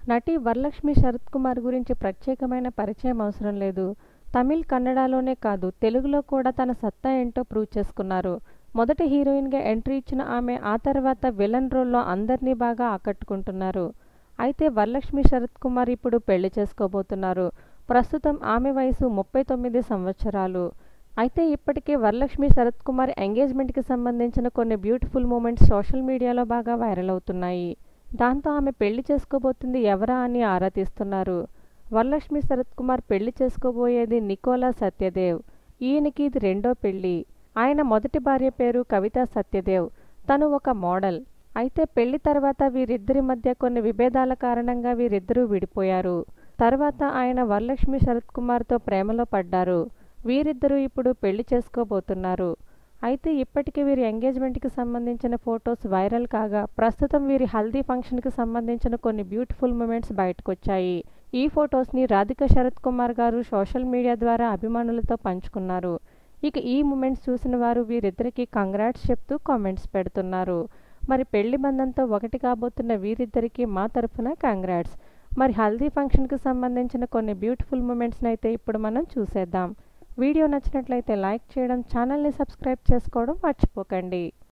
నటి వరలక్ష్మి శరత్ కుమార్ గురించి ప్రత్యేకమైన పరిచయం అవసరం లేదు తమిళ్ కన్నడలోనే కాదు తెలుగులో కూడా తన సత్తా ఏంటో ప్రూవ్ చేసుకున్నారు మొదటి హీరోయిన్గా ఎంట్రీ ఇచ్చిన ఆమె ఆ తర్వాత విలన్ రోల్లో అందరినీ బాగా ఆకట్టుకుంటున్నారు అయితే వరలక్ష్మి శరత్ కుమార్ ఇప్పుడు పెళ్లి చేసుకోబోతున్నారు ప్రస్తుతం ఆమె వయసు ముప్పై తొమ్మిది సంవత్సరాలు అయితే ఇప్పటికే వరలక్ష్మి శరత్ కుమార్ ఎంగేజ్మెంట్కి సంబంధించిన కొన్ని బ్యూటిఫుల్ మూమెంట్స్ సోషల్ మీడియాలో బాగా వైరల్ అవుతున్నాయి దాంతో ఆమె పెళ్లి చేసుకోబోతుంది ఎవరా అని ఆరా తీస్తున్నారు వరలక్ష్మి శరత్ కుమార్ పెళ్లి చేసుకోబోయేది నికోలా సత్యదేవ్ ఈయనకి ఇది రెండో పెళ్లి ఆయన మొదటి భార్య పేరు కవిత సత్యదేవ్ తను ఒక మోడల్ అయితే పెళ్లి తర్వాత వీరిద్దరి మధ్య కొన్ని విభేదాల కారణంగా వీరిద్దరూ విడిపోయారు తర్వాత ఆయన వరలక్ష్మి శరత్ కుమార్తో ప్రేమలో పడ్డారు వీరిద్దరూ ఇప్పుడు పెళ్లి చేసుకోబోతున్నారు అయితే ఇప్పటికే వీరి ఎంగేజ్మెంట్కి సంబంధించిన ఫొటోస్ వైరల్ కాగా ప్రస్తుతం వీరి హల్దీ ఫంక్షన్కి సంబంధించిన కొన్ని బ్యూటిఫుల్ మూమెంట్స్ బయటకొచ్చాయి ఈ ఫొటోస్ని రాధిక శరత్ కుమార్ గారు సోషల్ మీడియా ద్వారా అభిమానులతో పంచుకున్నారు ఇక ఈ మూమెంట్స్ చూసిన వారు వీరిద్దరికీ కంగ్రాట్స్ చెప్తూ కామెంట్స్ పెడుతున్నారు మరి పెళ్లి బంధంతో ఒకటి కాబోతున్న వీరిద్దరికీ మా తరఫున కంగ్రాట్స్ మరి హల్దీ ఫంక్షన్కి సంబంధించిన కొన్ని బ్యూటిఫుల్ మూమెంట్స్ని అయితే ఇప్పుడు మనం చూసేద్దాం వీడియో నచ్చినట్లయితే లైక్ చేయడం ఛానల్ని సబ్స్క్రైబ్ చేసుకోవడం మర్చిపోకండి